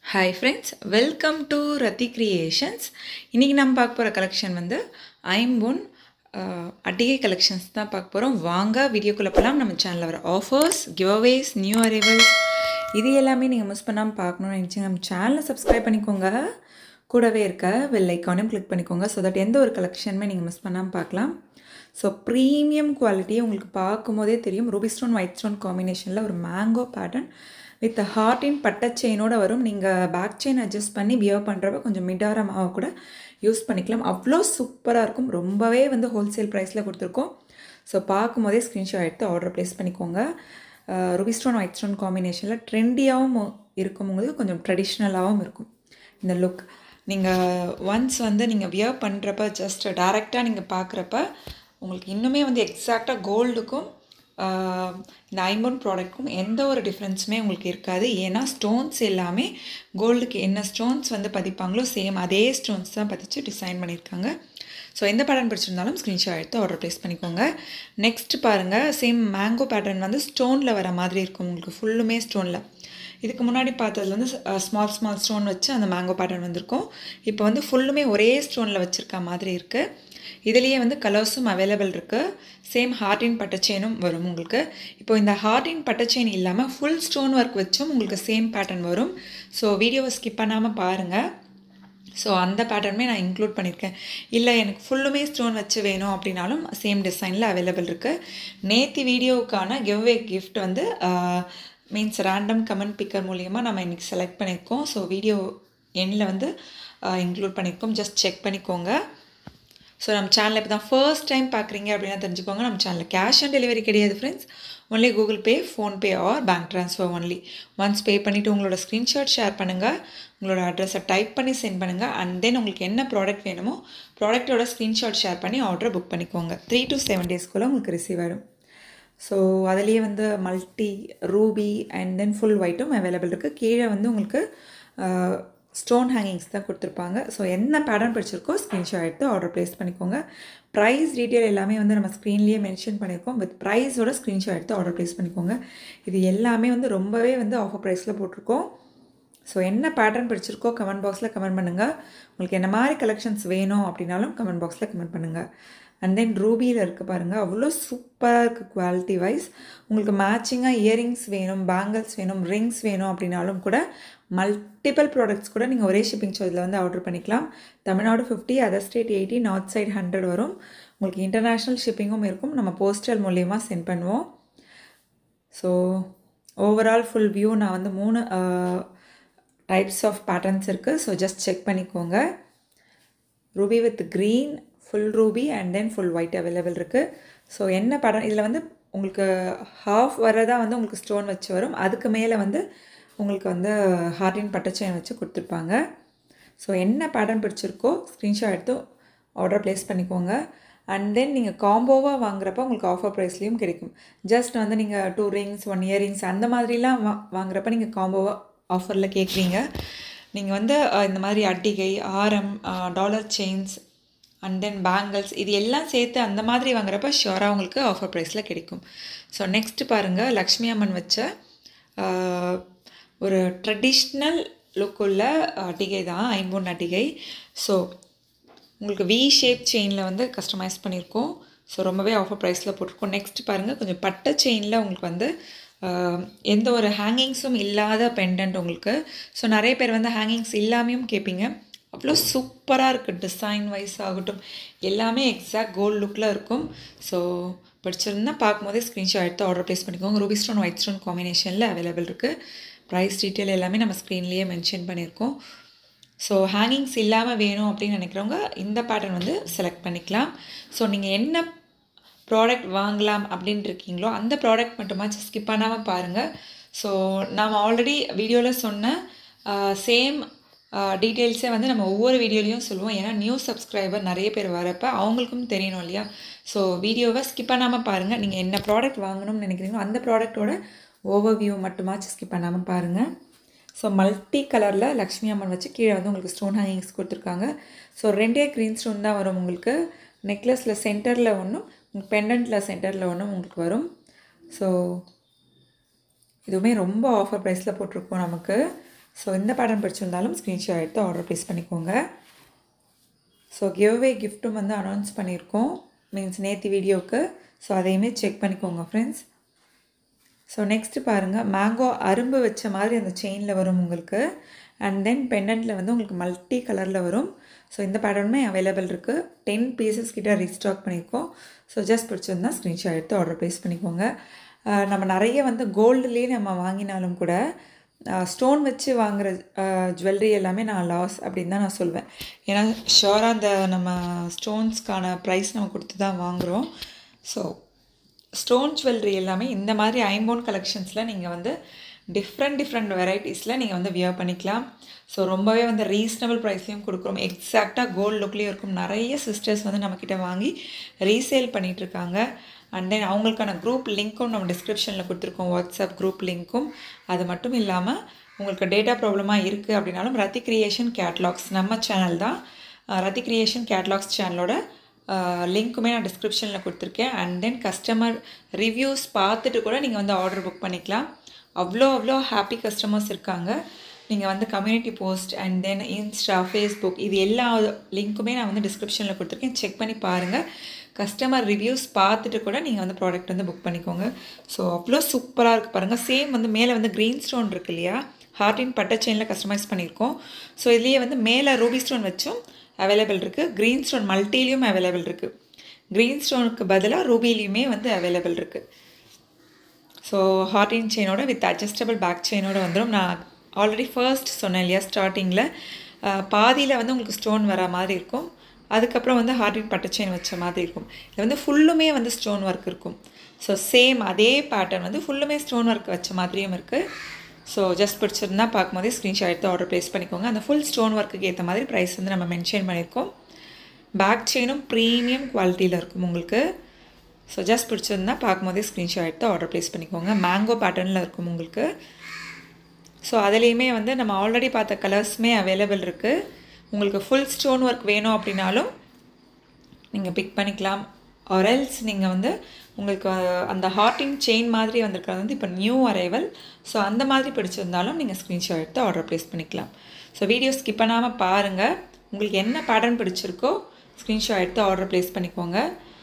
hi friends welcome to Rathi creations இன்றைக்கி நம்ம பார்க்க போகிற கலெக்ஷன் வந்து ஐம்பொன் அஹ், அட்டிகை கலெக்ஷன்ஸ் தான் பார்க்க போகிறோம் வாங்க வீடியோக்குள்ளே போகலாம் நம்ம சேனலில் வர ஆஃபர்ஸ் கிவ்அவேஸ் நியூ அரைவல்ஸ் இது எல்லாமே நீங்கள் மிஸ் பண்ணாமல் பார்க்கணும்னு நினச்சி நம்ம சேனலை சப்ஸ்கிரைப் பண்ணிக்கோங்க கூடவே இருக்க வெல் ஐக்கானையும் கிளிக் பண்ணிக்கோங்க ஸோ தட் எந்த ஒரு கலெக்ஷனுமே நீங்கள் மிஸ் பண்ணாமல் பார்க்கலாம் ஸோ ப்ரீமியம் குவாலிட்டி உங்களுக்கு பார்க்கும்போதே தெரியும் ரூபி ஸ்டோன் ஒயிட் ஸ்டோன் காம்பினேஷனில் ஒரு மேங்கோ பேட்டர்ன் வித் ஹார்டின் பட்டை செயினோட வரும் நீங்கள் பேக் செயின் அட்ஜஸ்ட் பண்ணி பியர் பண்ணுறப்ப கொஞ்சம் மிடாரமாக கூட யூஸ் பண்ணிக்கலாம் அவ்வளோ சூப்பராக இருக்கும் ரொம்பவே வந்து ஹோல்சேல் ப்ரைஸில் கொடுத்துருக்கோம் ஸோ பார்க்கும்போதே ஸ்க்ரீன்ஷாட் எடுத்து ஆர்டர் ப்ளேஸ் பண்ணிக்கோங்க ரூபி ஸ்டோன் ஒயிட் ஸ்டோன் காம்பினேஷனில் ட்ரெண்டியாகவும் இருக்கும் உங்களுக்கு கொஞ்சம் ட்ரெடிஷ்னலாகவும் இருக்கும் இந்த லுக் நீங்கள் ஒன்ஸ் வந்து நீங்கள் வியர் பண்ணுறப்ப ஜஸ்ட் டேரெக்டாக நீங்கள் பார்க்குறப்ப உங்களுக்கு இன்னுமே வந்து எக்ஸாக்டாக கோல்டுக்கும் இந்த ஐம்பொன் ப்ராடக்ட்க்கும் எந்த ஒரு டிஃப்ரென்ஸுமே உங்களுக்கு இருக்காது ஏன்னா ஸ்டோன்ஸ் எல்லாமே கோல்டுக்கு என்ன ஸ்டோன்ஸ் வந்து பதிப்பாங்களோ சேம் அதே ஸ்டோன்ஸ் தான் பதிச்சு டிசைன் பண்ணியிருக்காங்க ஸோ எந்த பேட்டர்ன் பிடிச்சிருந்தாலும் ஸ்க்ரீன்ஷாட் எடுத்து ஆர்டர் ப்ளேஸ் பண்ணிக்கோங்க நெக்ஸ்ட் பாருங்கள் சேம் மேங்கோ பேட்டர்ன் வந்து ஸ்டோனில் வர மாதிரி இருக்கும் உங்களுக்கு ஃபுல்லுமே ஸ்டோனில் இதுக்கு முன்னாடி பார்த்ததுல வந்து ஸ்மால் ஸ்மால் ஸ்டோன் வச்சு அந்த மேங்கோ பேட்டர்ன் வந்திருக்கும் இப்போ வந்து ஃபுல்லுமே ஒரே ஸ்டோனில் வச்சுருக்க மாதிரி இருக்குது இதுலேயே வந்து கலர்ஸும் அவைலபிள் இருக்குது சேம் ஹார்டின் பட்டை செயினும் வரும் உங்களுக்கு இப்போ இந்த ஹார்டின் பட்டை செயின் இல்லாமல் ஃபுல் ஸ்டோன் ஒர்க் வச்சும் உங்களுக்கு சேம் பேட்டர்ன் வரும் ஸோ வீடியோவை ஸ்கிப் பண்ணாமல் பாருங்கள் ஸோ அந்த பேட்டர்னுமே நான் இன்க்ளூட் பண்ணியிருக்கேன் இல்லை எனக்கு ஃபுல்லுமே ஸ்டோன் வச்சு வேணும் அப்படின்னாலும் சேம் டிசைனில் அவைலபிள் இருக்குது நேத்தி வீடியோவுக்கான கிவ்வே கிஃப்ட் வந்து மீன்ஸ் ரேண்டம் கமெண்ட் பிக்கர் மூலியமாக நம்ம இன்றைக்கி செலக்ட் பண்ணியிருக்கோம் ஸோ வீடியோ எண்ணில் வந்து இன்க்ளூட் பண்ணியிருக்கோம் ஜஸ்ட் செக் பண்ணிக்கோங்க ஸோ நம்ம சேனலில் இப்போ தான் ஃபர்ஸ்ட் டைம் பார்க்குறீங்க அப்படின்னா தெரிஞ்சுக்கோங்க நம்ம சேனலில் கேஷ் ஆன் டெலிவரி கிடையாது friends only Google Pay PhonePe or bank transfer only once pay பண்ணிவிட்டு உங்களோட ஸ்க்ரீன்ஷாட் ஷேர் பண்ணுங்கள் உங்களோட அட்ரஸை டைப் பண்ணி சென்ட் பண்ணுங்கள் அண்ட் தென் உங்களுக்கு என்ன ப்ராடக்ட் வேணுமோ ப்ராடக்ட்டோட ஸ்க்ரீன்ஷாட் ஷேர் பண்ணி ஆர்டரை புக் பண்ணிக்கோங்க த்ரீ டு செவன் டேஸ்க்குள்ளே உங்களுக்கு ரிசீவ் ஆகிடும் ஸோ அதுலேயே வந்து multi ruby and then full ஒயிட்டும் அவைலபிள் இருக்குது கீழே வந்து உங்களுக்கு ஸ்டோன் ஹேங்கிங்ஸ் தான் கொடுத்துருப்பாங்க ஸோ என்ன பேட்டர்ன் பிடிச்சிருக்கோ ஸ்க்ரீன்ஷாட் எடுத்து ஆர்டர் ப்ளேஸ் பண்ணிக்கோங்க ப்ரைஸ் டீட்டெயில் எல்லாமே வந்து நம்ம ஸ்க்ரீன்லேயே மென்ஷன் பண்ணியிருக்கோம் வித் ப்ரைஸோட ஸ்க்ரீன்ஷாட் எடுத்து ஆர்டர் ப்ளேஸ் பண்ணிக்கோங்க இது எல்லாமே வந்து ரொம்பவே வந்து ஆஃபர் ப்ரைஸில் போட்டிருக்கோம் ஸோ என்ன பேட்டர்ன் பிடிச்சிருக்கோ கமெண்ட் பாக்ஸில் கமெண்ட் பண்ணுங்கள் உங்களுக்கு என்ன மாதிரி கலெக்ஷன்ஸ் வேணும் அப்படின்னாலும் கமெண்ட் பாக்ஸில் கமெண்ட் பண்ணுங்கள் அண்ட் தென் ரூபியில் இருக்க பாருங்கள் அவ்வளோ சூப்பராக இருக்குது குவாலிட்டி வைஸ் உங்களுக்கு மேட்சிங்காக இயரிங்ஸ் வேணும் பேங்கிள்ஸ் வேணும் ரிங்ஸ் வேணும் அப்படின்னாலும் கூட மல்டிபிள் ப்ராடக்ட்ஸ் கூட நீங்கள் ஒரே ஷிப்பிங் சார்ஜில் வந்து ஆர்டர் பண்ணிக்கலாம் Tamil Nadu fifty other state eighty north side hundred வரும் உங்களுக்கு இன்டர்நேஷ்னல் ஷிப்பிங்கும் இருக்கும் நம்ம போஸ்டல் மூலியமாக சென்ட் பண்ணுவோம் ஸோ ஓவரால் ஃபுல் வியூ நான் வந்து மூணு டைப்ஸ் ஆஃப் பேட்டர்ன்ஸ் இருக்குது ஸோ ஜஸ்ட் செக் பண்ணிக்கோங்க ruby with green full ruby and then full white available இருக்குது ஸோ என்ன பேட்டர்ன் இதில் வந்து உங்களுக்கு ஹாஃப் வரதா வந்து உங்களுக்கு ஸ்டோன் வச்சு வரும் அதுக்கு மேலே வந்து உங்களுக்கு வந்து ஹார்டின் பட்டச்சைன் வச்சு கொடுத்துருப்பாங்க ஸோ என்ன பேட்டர்ன் பிடிச்சிருக்கோ ஸ்க்ரீன்ஷாட் எடுத்து ஆர்டர் ப்ளேஸ் பண்ணிக்கோங்க அண்ட் தென் நீங்கள் காம்போவாக வாங்குறப்ப உங்களுக்கு ஆஃபர் ப்ரைஸ்லேயும் கிடைக்கும் ஜஸ்ட் வந்து நீங்கள் டூ ரிங்ஸ் ஒன் இயரிங்ஸ் அந்த மாதிரிலாம் வா வாங்குறப்ப நீங்கள் காம்போவாக ஆஃபரில் கேட்குறீங்க நீங்கள் வந்து அஹ், இந்த மாதிரி அட்டிகை ஆரம் dollar chains and then bangles இது எல்லாம் சேர்த்து அந்த மாதிரி வாங்குறப்ப ஷியோராக உங்களுக்கு ஆஃபர் ப்ரைஸில் கிடைக்கும் ஸோ நெக்ஸ்ட் பாருங்கள் லக்ஷ்மி அம்மன் வச்ச ஆஹ், ஒரு ட்ரெடிஷ்னல் லுக்குள்ள அட்டிகை தான் ஐம்பொன் அட்டிகை ஸோ உங்களுக்கு வி ஷேப் செயினில் வந்து கஸ்டமைஸ் பண்ணியிருக்கோம் ஸோ ரொம்பவே ஆஃபர் ப்ரைஸில் போட்டிருக்கோம் நெக்ஸ்ட் பாருங்கள் கொஞ்சம் பட்டை செயினில் உங்களுக்கு வந்து ஆஹ், எந்த ஒரு ஹேங்கிங்ஸும் இல்லாத பெண்டன்ட் உங்களுக்கு ஸோ நிறைய பேர் வந்து ஹேங்கிங்ஸ் இல்லாமையும் கேட்பீங்க அவ்வளோ சூப்பராக இருக்குது டிசைன் வைஸ் ஆகட்டும் எல்லாமே எக்ஸாக்ட் கோல்ட் லுக்கில் இருக்கும் ஸோ பிடிச்சிருந்தா பார்க்கும்போதே ஸ்க்ரீன்ஷாட் எடுத்து ஆர்டர் ப்ளேஸ் பண்ணிக்கோங்க ரூபி ஸ்டோன் ஒயிட் ஸ்டோன் காம்பினேஷனில் அவைலபிள் இருக்குது ப்ரைஸ் டீட்டெயில் எல்லாமே நம்ம ஸ்க்ரீன்லேயே மென்ஷன் பண்ணியிருக்கோம் ஸோ ஹேங்கிங்ஸ் இல்லாமல் வேணும் அப்படின்னு நினைக்கிறவங்க இந்த பேட்டர்ன் வந்து செலக்ட் பண்ணிக்கலாம் ஸோ நீங்கள் என்ன ப்ராடக்ட் வாங்கலாம் அப்படின்னு இருக்கீங்களோ அந்த ப்ராடக்ட் மட்டுமாச்சும் ஸ்கிப் பண்ணாமல் பாருங்கள் ஸோ நாம் ஆல்ரெடி வீடியோவில் சொன்ன சேம் டீட்டெயில்ஸே வந்து நம்ம ஒவ்வொரு வீடியோலையும் சொல்லுவோம் ஏன்னா நியூ சப்ஸ்கிரைபர் நிறைய பேர் வரப்போ அவங்களுக்கும் தெரியணும் இல்லையா ஸோ வீடியோவை ஸ்கிப் பண்ணாமல் பாருங்கள் நீங்கள் என்ன ப்ராடக்ட் வாங்கணும்னு நினைக்கிறீங்களோ அந்த ப்ராடக்ட்டோட ஓவர் வியூ மட்டுமாச்சும் ஸ்கிப் பண்ணாமல் பாருங்கள் ஸோ மல்டி கலரில் லக்ஷ்மி அம்மன் வச்சு கீழே வந்து உங்களுக்கு ஸ்டோன் ஹேங்கிங்ஸ் கொடுத்துருக்காங்க ஸோ ரெண்டே க்ரீன் ஸ்டோன் தான் வரும் உங்களுக்கு நெக்லஸில் சென்டரில் ஒன்றும் பெண்டன்ட்டில் சென்டரில் ஒன்றும் உங்களுக்கு வரும் ஸோ இதுவுமே ரொம்ப ஆஃபர் ப்ரைஸில் போட்டிருக்கோம் நமக்கு ஸோ இந்த பேட்டர்ன் பிடிச்சிருந்தாலும் ஸ்க்ரீன்ஷாட் எடுத்து ஆர்டர் ப்ளேஸ் பண்ணிக்கோங்க ஸோ கிவ்வே கிஃப்ட்டும் வந்து அனௌன்ஸ் பண்ணியிருக்கோம் மீன்ஸ் நேற்று வீடியோவுக்கு ஸோ அதையுமே செக் பண்ணிக்கோங்க ஃப்ரெண்ட்ஸ் ஸோ நெக்ஸ்ட்டு பாருங்கள் மேங்கோ அரும்பு வச்ச மாதிரி அந்த செயினில் வரும் உங்களுக்கு அண்ட் தென் பெண்டன்ட்டில் வந்து உங்களுக்கு மல்டி கலரில் வரும் ஸோ இந்த பேட்டர்னுமே அவைலபிள் இருக்குது டென் பீசஸ் கிட்ட ரீஸ்டாக் பண்ணியிருக்கோம் ஸோ ஜஸ்ட் பிடிச்சிருந்தா ஸ்க்ரீன்ஷாட் எடுத்து ஆர்டர் ப்ளேஸ் பண்ணிக்கோங்க நம்ம நிறைய வந்து கோல்டுலேயே நம்ம வாங்கினாலும் கூட ஸ்டோன் வச்சு வாங்குகிற ஜுவல்லரி எல்லாமே நான் லாஸ் அப்படின்னு தான் நான் சொல்வேன் ஏன்னா ஷோராக அந்த நம்ம ஸ்டோன்ஸ்க்கான ப்ரைஸ் நம்ம கொடுத்து தான் வாங்குகிறோம் ஸோ ஸ்டோன் ஜுவல்லரி எல்லாமே இந்த மாதிரி ஐம்போன் கலெக்ஷன்ஸில் நீங்கள் வந்து டிஃப்ரெண்ட் டிஃப்ரெண்ட் வெரைட்டிஸில் நீங்கள் வந்து வியர் பண்ணிக்கலாம் ஸோ ரொம்பவே வந்து ரீசனபிள் ப்ரைஸ்லையும் கொடுக்குறோம் எக்ஸாக்டாக கோல்டு லுக்லேயும் இருக்கும் நிறைய சிஸ்டர்ஸ் வந்து நம்மக்கிட்ட வாங்கி ரீசேல் பண்ணிகிட்ருக்காங்க அண்ட் தென் அவங்களுக்கான குரூப் லிங்க்கும் நம்ம டிஸ்கிரிப்ஷனில் கொடுத்துருக்கோம் வாட்ஸ்அப் குரூப் லிங்க்கும் அது மட்டும் இல்லாமல் உங்களுக்கு டேட்டா ப்ராப்ளமாக இருக்குது அப்படின்னாலும் ரத்தி கிரியேஷன் கேட்லாக்ஸ் நம்ம சேனல் தான் ரத்தி கிரியேஷன் கேட்லாக்ஸ் சேனலோட லிங்க்குமே நான் டிஸ்கிரிப்ஷனில் கொடுத்துருக்கேன் அண்ட் தென் கஸ்டமர் ரிவ்யூஸ் பார்த்துட்டு கூட நீங்கள் வந்து ஆர்டர் புக் பண்ணிக்கலாம் அவ்வளோ அவ்வளோ ஹாப்பி கஸ்டமர்ஸ் இருக்காங்க நீங்கள் வந்து community post and then insta Facebook இது எல்லா லிங்க்குமே நான் வந்து டிஸ்கிரிப்ஷனில் கொடுத்துருக்கேன் செக் பண்ணி பாருங்கள் கஸ்டமர் ரிவ்யூஸ் பார்த்துட்டு கூட நீங்கள் வந்து ப்ராடக்ட் வந்து புக் பண்ணிக்கோங்க ஸோ அவ்வளோ சூப்பராக இருக்குது பாருங்கள் சேம் வந்து மேலே வந்து க்ரீன் ஸ்டோன் இருக்கு இல்லையா ஹார்டின் பட்டை செயினில் கஸ்டமைஸ் பண்ணியிருக்கோம் ஸோ இதுலேயே வந்து மேலே ரூபி ஸ்டோன் வச்சும் அவைலபிள் இருக்குது க்ரீன் ஸ்டோன் மல்டிலையும் அவைலபிள் இருக்குது க்ரீன் ஸ்டோனுக்கு பதிலாக ரூபிலையுமே வந்து அவைலபிள் இருக்குது ஸோ ஹார்டின் செயினோட வித் அட்ஜஸ்டபிள் பேக் செயினோட வந்துடும் நான் ஆல்ரெடி ஃபர்ஸ்ட் சொன்னேன் இல்லையா ஸ்டார்டிங்கில் பாதியில் வந்து உங்களுக்கு ஸ்டோன் வர மாதிரி இருக்கும் அதுக்கப்புறம் வந்து ஹார்டின் பட்டு செயின் வச்ச மாதிரி இருக்கும் இது வந்து ஃபுல்லுமே வந்து ஸ்டோன் ஒர்க் இருக்கும் ஸோ சேம் அதே பேட்டர்ன் வந்து ஃபுல்லுமே ஸ்டோன் ஒர்க் வச்ச மாதிரியும் இருக்குது ஸோ ஜஸ்ட் பிடிச்சிருந்தா பார்க்கும்போதே ஸ்க்ரீன்ஷாட் எடுத்து ஆர்டர் ப்ளேஸ் பண்ணிக்கோங்க அந்த ஃபுல் ஸ்டோன் ஒர்க்குக்கு ஏற்ற மாதிரி ப்ரைஸ் வந்து நம்ம மென்ஷன் பண்ணியிருக்கோம் பேக் செயினும் ப்ரீமியம் குவாலிட்டியில் இருக்கும் உங்களுக்கு ஸோ ஜஸ்ட் பிடிச்சிருந்தா பார்க்கும்போதே ஸ்க்ரீன்ஷாட் எடுத்து ஆர்டர் ப்ளேஸ் பண்ணிக்கோங்க மேங்கோ பேட்டர்னில் இருக்கும் உங்களுக்கு ஸோ அதுலேயுமே வந்து நம்ம ஆல்ரெடி பார்த்த கலர்ஸுமே அவைலபிள் இருக்குது உங்களுக்கு ஃபுல் ஸ்டோன் ஒர்க் வேணும் அப்படின்னாலும் நீங்கள் பிக் பண்ணிக்கலாம் ஆரல்ஸ் நீங்கள் வந்து உங்களுக்கு அந்த ஹார்டின் செயின் மாதிரி வந்திருக்கிறது வந்து இப்போ நியூ அரைவல் ஸோ அந்த மாதிரி பிடிச்சிருந்தாலும் நீங்கள் ஸ்க்ரீன்ஷாட் எடுத்து ஆர்டர் ப்ளேஸ் பண்ணிக்கலாம் ஸோ வீடியோ ஸ்கிப் பண்ணாமல் பாருங்கள் உங்களுக்கு என்ன பேட்டர்ன் பிடிச்சிருக்கோ ஸ்க்ரீன்ஷாட் எடுத்து ஆர்டர் ப்ளேஸ் பண்ணிக்கோங்க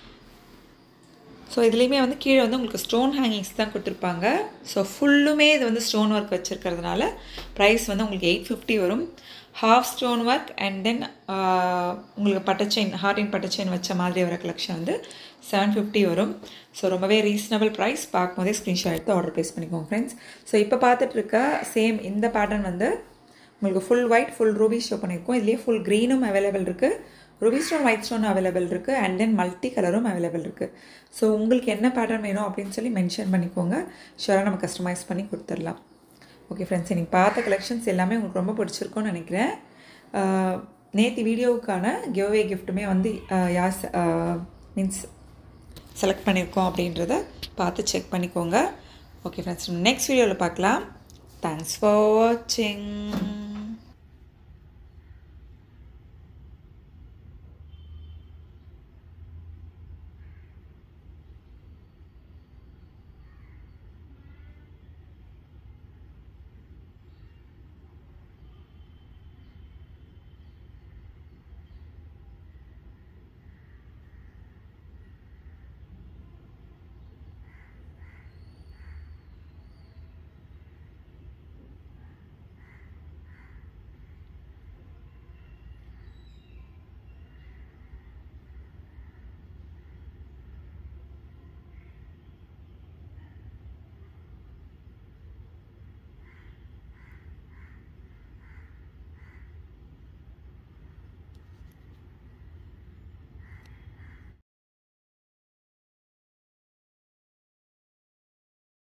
ஸோ இதுலேயுமே வந்து கீழே வந்து உங்களுக்கு ஸ்டோன் ஹேங்கிங்ஸ் தான் கொடுத்துருப்பாங்க ஸோ ஃபுல்லுமே இது வந்து ஸ்டோன் ஒர்க் வச்சுருக்கிறதுனால ப்ரைஸ் வந்து உங்களுக்கு எயிட் ஃபிஃப்டி வரும் half stone work and then உங்களுக்கு பட்டை செயின் ஹார்டின் பட்டை செயின் வச்ச மாதிரி வர கலெக்ஷன் வந்து செவன் ஃபிஃப்டி வரும் ஸோ ரொம்பவே ரீசனபிள் ப்ரைஸ் பார்க்கும்போதே ஸ்க்ரீன்ஷாட் எடுத்து ஆர்டர் ப்ளேஸ் பண்ணிக்கோங்க ஃப்ரெண்ட்ஸ் ஸோ இப்போ பார்த்துட்டு இருக்க சேம் இந்த பேட்டர்ன் வந்து உங்களுக்கு full white full ruby show பண்ணியிருக்கோம் இதுலேயே ஃபுல் க்ரீனும் அவைலபிள் இருக்குது ruby stone white stone available இருக்குது அண்ட் தென் மல்டி கலரும் அவைலபிள் இருக்குது ஸோ உங்களுக்கு என்ன பேட்டர்ன் வேணும் அப்படின்னு சொல்லி மென்ஷன் பண்ணிக்கோங்க ஷுவராக நம்ம கஸ்டமைஸ் பண்ணி கொடுத்துடலாம் ஓகே ஃப்ரெண்ட்ஸ் நீங்கள் பார்த்த கலெக்ஷன்ஸ் எல்லாமே உங்களுக்கு ரொம்ப பிடிச்சிருக்கும்னு நினைக்கிறேன் நேற்று வீடியோவுக்கான கிவ்அவே கிஃப்ட்டுமே வந்து யார் மீன்ஸ் செலக்ட் பண்ணியிருக்கோம் அப்படின்றத பார்த்து செக் பண்ணிக்கோங்க ஓகே ஃப்ரெண்ட்ஸ் நெக்ஸ்ட் வீடியோவில் பார்க்கலாம் தேங்க்ஸ் ஃபார் வாட்சிங்